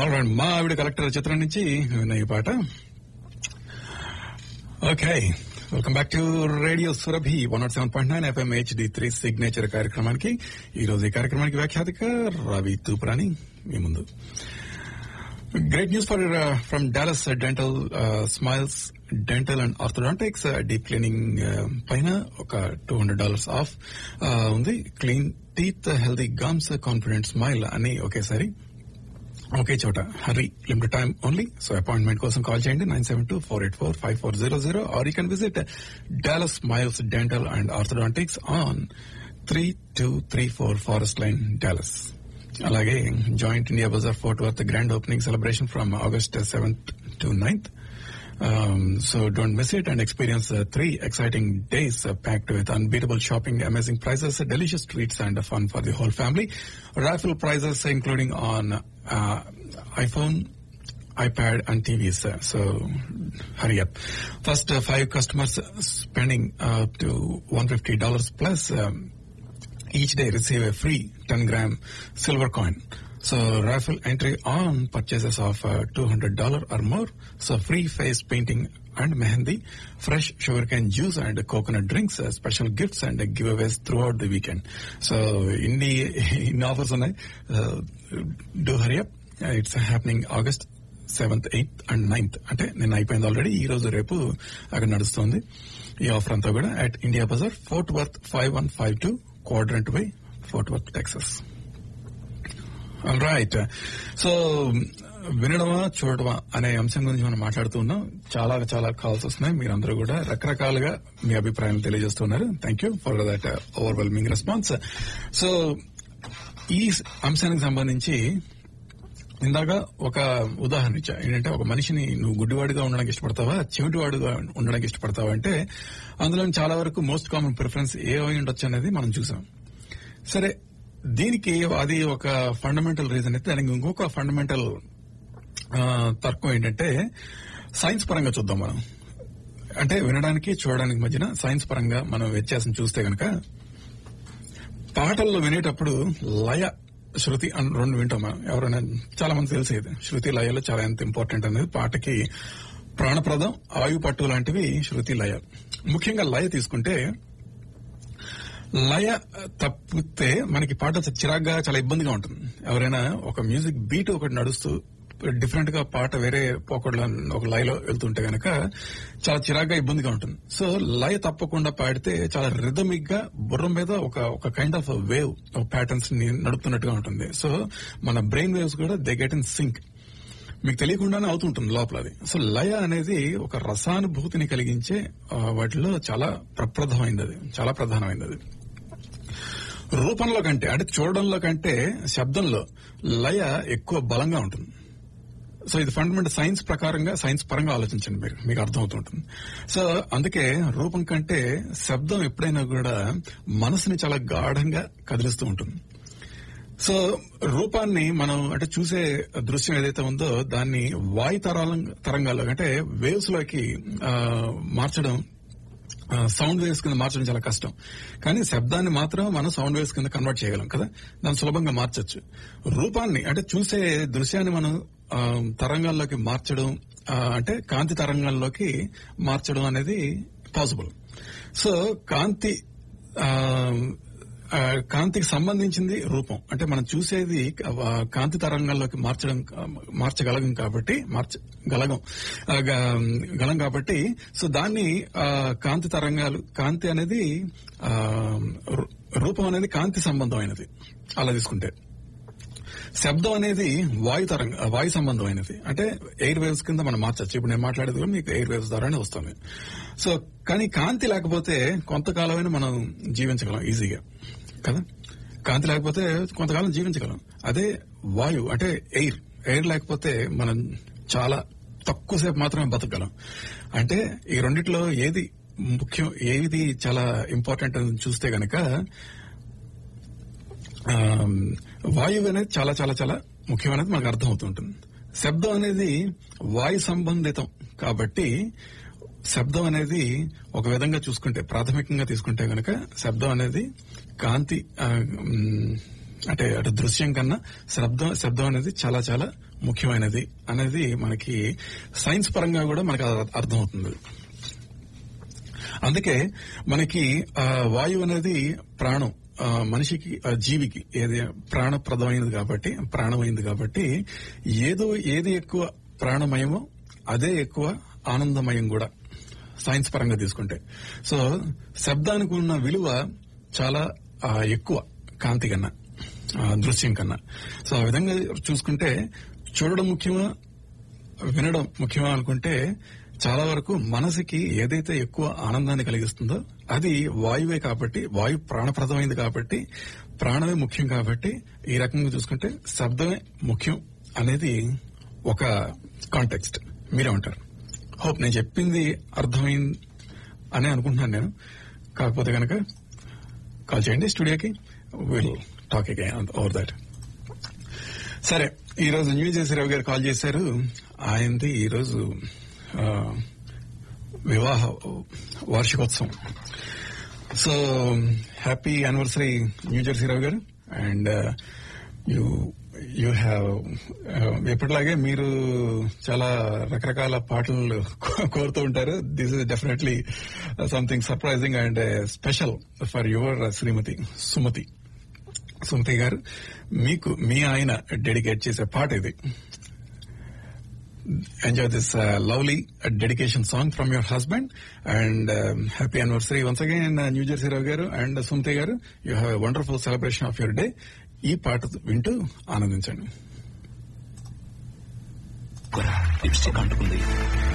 All right మా ఆవిడ collector చిత్రం నుంచి విన్న ఈ పాట okay welcome back to radio Surabhi one naught seven point nine FM HD three signature కార్యక్రమానికి ఈ రోజు ఈ కార్యక్రమానికి వ్యాఖ్యాతిక రవి తూపురాని మీ ముందు great news for from Dallas dental smiles dental and orthodontics deep cleaning పైన ఒక టూ హండ్రెడ్ డాలర్స్ ఆఫ్ ఉంది clean teeth healthy gums confident smile అని ఒకేసారి ఒకే చోట hurry limited time only so appointment కోసం కాల్ చేయండి nine seven two four eight four five four zero zero or you can visit Dallas smiles dental and orthodontics on three two three four forest line Dallas అలాగే joint India bazaar Fort Worth grand opening celebration from August seventh to ninth Um, so don't miss it and experience uh, three exciting days uh, packed with unbeatable shopping, amazing prices, delicious treats, and uh, fun for the whole family. Raffle prizes including on uh, iPhone, iPad, and TVs. Uh, so hurry up. First uh, five customers spending uh, up to $150 plus um, each day receive a free 10 gram silver coin. So raffle entry on purchases of uh, $200 or more. So free face painting and mehendi, fresh sugarcane juice and coconut drinks, uh, special gifts and uh, giveaways throughout the weekend. So in the in offers ఉన్నాయి uh, do hurry up. Uh, it's happening August seventh eighth and ninth అంటే నేను అయిపోయింది already ఈ రోజు రేపు అక్కడ నడుస్తుంది ఈ ఆఫర్ అంతా కూడా at India bazaar Fort Worth five one five two quadrant by Fort Worth Texas right so వినడమా చూడడమా అనే అంశం గురించి మనం మాట్లాడుతూ ఉన్నాం చాలా చాలా కాల్స్ వస్తున్నాయి మీరందరూ కూడా రకరకాలుగా మీ అభిప్రాయాలు తెలియజేస్తున్నారు thank you for that overwhelming response so ఈ అంశానికి సంబంధించి ఇందాక ఒక ఉదాహరణ ఇచ్చా ఏంటంటే ఒక మనిషిని నువ్వు గుడ్డివాడిగా ఉండడానికి ఇష్టపడతావా చెవిటివాడుగా ఉండడానికి ఇష్టపడతావా అంటే అందులో చాలా వరకు మోస్ట్ కామన్ ప్రిఫరెన్స్ ఏ అయి ఉండొచ్చు అనేది మనం చూసాం సరే దీనికి అది ఒక ఫండమెంటల్ రీజన్ అయితే దానికి ఇంకొక ఫండమెంటల్ తర్కం ఏంటంటే సైన్స్ పరంగా చూద్దాం మనం అంటే వినడానికి చూడడానికి మధ్యన సైన్స్ పరంగా మనం వ్యత్యాసం చూస్తే గనక పాటల్లో వినేటప్పుడు లయ శృతి అని రెండు వింటాం మనం ఎవరైనా చాలా మంది తెలిసేది శృతి లయలు చాలా ఎంత ఇంపార్టెంట్ అనేది పాటకి ప్రాణప్రదం ఆయు పట్టు లాంటివి శృతి లయ ముఖ్యంగా లయ తీసుకుంటే లయ తప్పితే మనకి పాట చిరాగ్గా చాలా ఇబ్బందిగా ఉంటుంది ఎవరైనా ఒక మ్యూజిక్ బీట్ ఒకటి నడుస్తూ డిఫరెంట్ గా పాట వేరే పోకడ్లో ఒక లయలో వెళ్తుంటే గనక చాలా చిరాగ్గా ఇబ్బందిగా ఉంటుంది సో లయ తప్పకుండా పాడితే చాలా రిథమిక్ గా బుర్రం మీద ఒక ఒక కైండ్ ఆఫ్ వేవ్ ఒక ప్యాటర్న్స్ ని నడుపుతున్నట్టుగా ఉంటుంది సో మన బ్రెయిన్ వేవ్స్ కూడా దే గెట్ ఇన్ సింక్ మీకు తెలియకుండానే అవుతుంటుంది లోపల అది సో లయ అనేది ఒక రసానుభూతిని కలిగించే వాటిలో చాలా ప్రప్రథమైంది అది చాలా ప్రధానమైనది అది రూపంలో కంటే అంటే చూడడంలో కంటే శబ్దంలో లయ ఎక్కువ బలంగా ఉంటుంది సో ఇది ఫండమెంటల్ సైన్స్ ప్రకారంగా సైన్స్ పరంగా ఆలోచించండి మీరు మీకు అర్థమవుతుంటుంది సో అందుకే రూపం కంటే శబ్దం ఎప్పుడైనా కూడా మనసుని చాలా గాఢంగా కదిలిస్తూ ఉంటుంది సో రూపాన్ని మనం అంటే చూసే దృశ్యం ఏదైతే ఉందో దాన్ని వాయు తరాల తరంగాల్లో అంటే వేవ్స్ లోకి మార్చడం సౌండ్ వేవ్స్ కింద మార్చడం చాలా కష్టం కానీ శబ్దాన్ని మాత్రం మనం సౌండ్ వేవ్స్ కింద కన్వర్ట్ చేయగలం కదా దాన్ని సులభంగా మార్చొచ్చు రూపాన్ని అంటే చూసే దృశ్యాన్ని మనం తరంగాల్లోకి మార్చడం అంటే కాంతి తరంగాల్లోకి మార్చడం అనేది పాసిబుల్ సో కాంతి కాంతికి సంబంధించింది రూపం అంటే మనం చూసేది కాంతి తరంగాల్లోకి మార్చడం మార్చగలం కాబట్టి మార్చగలగం గలం కాబట్టి సో దాన్ని కాంతి తరంగాలు కాంతి అనేది రూపం అనేది కాంతి సంబంధమైనది అలా తీసుకుంటే శబ్దం అనేది వాయు తరంగ వాయు సంబంధమైనది అంటే ఎయిర్ వేవ్స్ కింద మనం మార్చచ్చు ఇప్పుడు నేను మాట్లాడేది కూడా మీకు ఎయిర్ వేవ్స్ ద్వారానే వస్తుంది సో కానీ కాంతి లేకపోతే కొంతకాలమైనా మనం జీవించగలం ఈజీగా కదా కాంతి లేకపోతే కొంతకాలం జీవించగలం అదే వాయు అంటే ఎయిర్ ఎయిర్ లేకపోతే మనం చాలా తక్కువసేపు మాత్రమే బతకగలం అంటే ఈ రెండిట్లో ఏది ముఖ్యం ఏది చాలా ఇంపార్టెంట్ అని చూస్తే గనక వాయువు అనేది చాలా చాలా చాలా ముఖ్యమైనది మనకు అర్థమవుతుంటుంది శబ్దం అనేది వాయు సంబంధితం కాబట్టి శబ్దం అనేది ఒక విధంగా చూసుకుంటే ప్రాథమికంగా తీసుకుంటే గనక శబ్దం అనేది కాంతి అంటే అటు దృశ్యం కన్నా శబ్దం శబ్దం అనేది చాలా చాలా ముఖ్యమైనది అనేది మనకి సైన్స్ పరంగా కూడా మనకు అర్థ- అర్థమవుతుంది అందుకే మనకి ఆ వాయువు అనేది ప్రాణం ఆ, మనిషికి ఆ, జీవికి ఏది ప్రాణప్రదమైనది కాబట్టి ప్రాణమైంది కాబట్టి ఏదో ఏది ఎక్కువ ప్రాణమయమో అదే ఎక్కువ ఆనందమయం కూడా సైన్స్ పరంగా తీసుకుంటే సో శబ్దానికి ఉన్న విలువ చాలా ఆ, ఎక్కువ కాంతి కన్నా ఆ, దృశ్యం కన్నా సో ఆ విధంగా చూసుకుంటే చూడడం ముఖ్యమా వినడం ముఖ్యమా అనుకుంటే చాలా వరకు మనసుకి ఏదైతే ఎక్కువ ఆనందాన్ని కలిగిస్తుందో అది వాయువే కాబట్టి వాయు ప్రాణప్రదమైంది కాబట్టి ప్రాణమే ముఖ్యం కాబట్టి ఈ రకంగా చూసుకుంటే శబ్దమే ముఖ్యం అనేది ఒక కాంటెక్స్ట్ మీరే ఉంటారు హోప్ నేను చెప్పింది అర్థమైంది అని అనుకుంటున్నాను నేను కాకపోతే కనుక కాల్ చేయండి స్టూడియోకి will talk again over that సరే ఈ రోజు న్యూ జెర్సీరావు గారు కాల్ చేశారు ఆయనది ఈ రోజు ఆ, వివాహ వార్షికోత్సవం సో హ్యాపీ యానివర్సరీ న్యూ జెర్సీరావు గారు అండ్ యూ యూ హ్యావ్ ఎప్పటిలాగే మీరు చాలా రకరకాల పాటలు కో- కోరుతూ ఉంటారు this is definitely something surprising and special for your శ్రీమతి సుమతి సుమతి గారు మీకు మీ ఆయన డెడికేట్ చేసే పాట ఇది enjoy this lovely dedication song from your husband and happy anniversary once again New Jersey Rao గారు అండ్ సుమతి గారు you have a wonderful celebration of your day ఈ పాట వింటూ ఆనందించండి లిప్స్టిక్ అంటుకుంది